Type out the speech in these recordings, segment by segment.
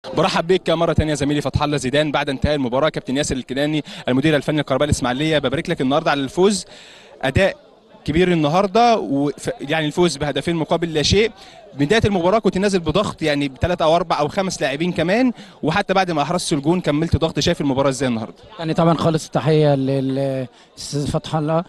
برحب بك مرة تانية زميلي فتح الله زيدان بعد انتهاء المباراة كابتن ياسر الكناني المدير الفني للقرباء الإسماعيلية ببارك لك النهاردة على الفوز أداء كبير النهارده وف... يعني الفوز بهدفين مقابل لا شيء بدايه المباراه كنت نازل بضغط يعني بثلاث او اربع او خمس لاعبين كمان وحتى بعد ما احرزت الجون كملت ضغط شايف المباراه ازاي النهارده يعني طبعا خالص التحيه للاستاذ فتح الله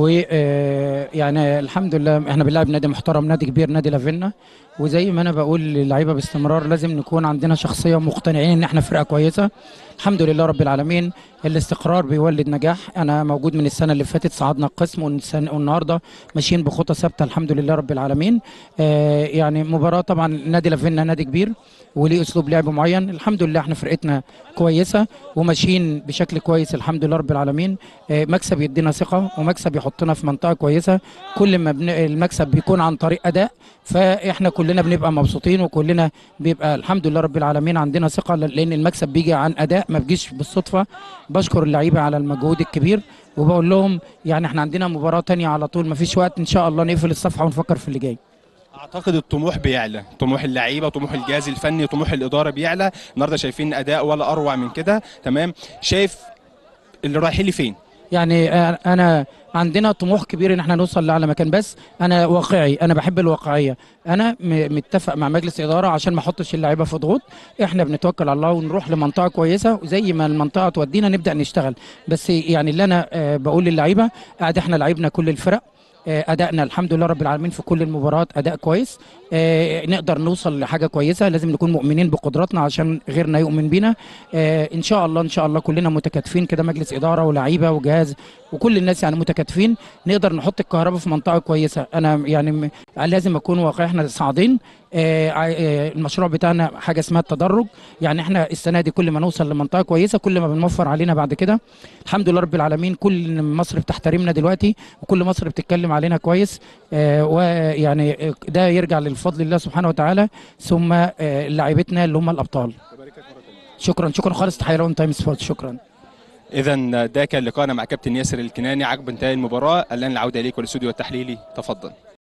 ويعني الحمد لله احنا بنلعب نادي محترم نادي كبير نادي لافينا وزي ما انا بقول للعيبه باستمرار لازم نكون عندنا شخصيه مقتنعين ان احنا فرقه كويسه الحمد لله رب العالمين الاستقرار بيولد نجاح انا موجود من السنه اللي فاتت صعدنا القسم والنهارده ماشيين بخطى ثابته الحمد لله رب العالمين آه يعني مباراه طبعا نادي لافينا نادي كبير وليه اسلوب لعب معين الحمد لله احنا فرقتنا كويسه وماشيين بشكل كويس الحمد لله رب العالمين آه مكسب يدينا ثقه ومكسب يحطنا في منطقه كويسه كل ما بن... المكسب بيكون عن طريق اداء فاحنا كلنا بنبقى مبسوطين وكلنا بيبقى الحمد لله رب العالمين عندنا ثقه لان المكسب بيجي عن اداء ما بيجيش بالصدفه بشكر اللعيبه على المجهود الكبير وبقول لهم يعني احنا عندنا مباراه تانية على طول ما فيش وقت ان شاء الله نقفل الصفحه ونفكر في اللي جاي اعتقد الطموح بيعلى طموح اللعيبه طموح الجهاز الفني طموح الاداره بيعلى النهارده شايفين اداء ولا اروع من كده تمام شايف اللي رايحين لي فين يعني انا عندنا طموح كبير ان احنا نوصل لاعلى مكان بس انا واقعي انا بحب الواقعيه انا متفق مع مجلس اداره عشان ما احطش اللعيبه في ضغوط احنا بنتوكل على الله ونروح لمنطقه كويسه وزي ما المنطقه تودينا نبدا نشتغل بس يعني اللي انا بقول للعيبه قاعد احنا لعبنا كل الفرق ادائنا الحمد لله رب العالمين في كل المباريات اداء كويس آه نقدر نوصل لحاجه كويسه لازم نكون مؤمنين بقدراتنا عشان غيرنا يؤمن بينا آه ان شاء الله ان شاء الله كلنا متكاتفين كده مجلس اداره ولاعيبه وجهاز وكل الناس يعني متكاتفين نقدر نحط الكهرباء في منطقه كويسه انا يعني لازم اكون واقعي احنا صاعدين آه المشروع بتاعنا حاجه اسمها التدرج يعني احنا السنه دي كل ما نوصل لمنطقه كويسه كل ما بنوفر علينا بعد كده الحمد لله رب العالمين كل مصر بتحترمنا دلوقتي وكل مصر بتتكلم علينا كويس ويعني ده يرجع للفضل الله سبحانه وتعالى ثم لاعيبتنا اللي هم الابطال شكرا شكرا خالص تحيه لون تايم سبورت شكرا اذا ده كان لقاءنا مع كابتن ياسر الكناني عقب انتهاء المباراه الان العوده اليك والاستوديو التحليلي تفضل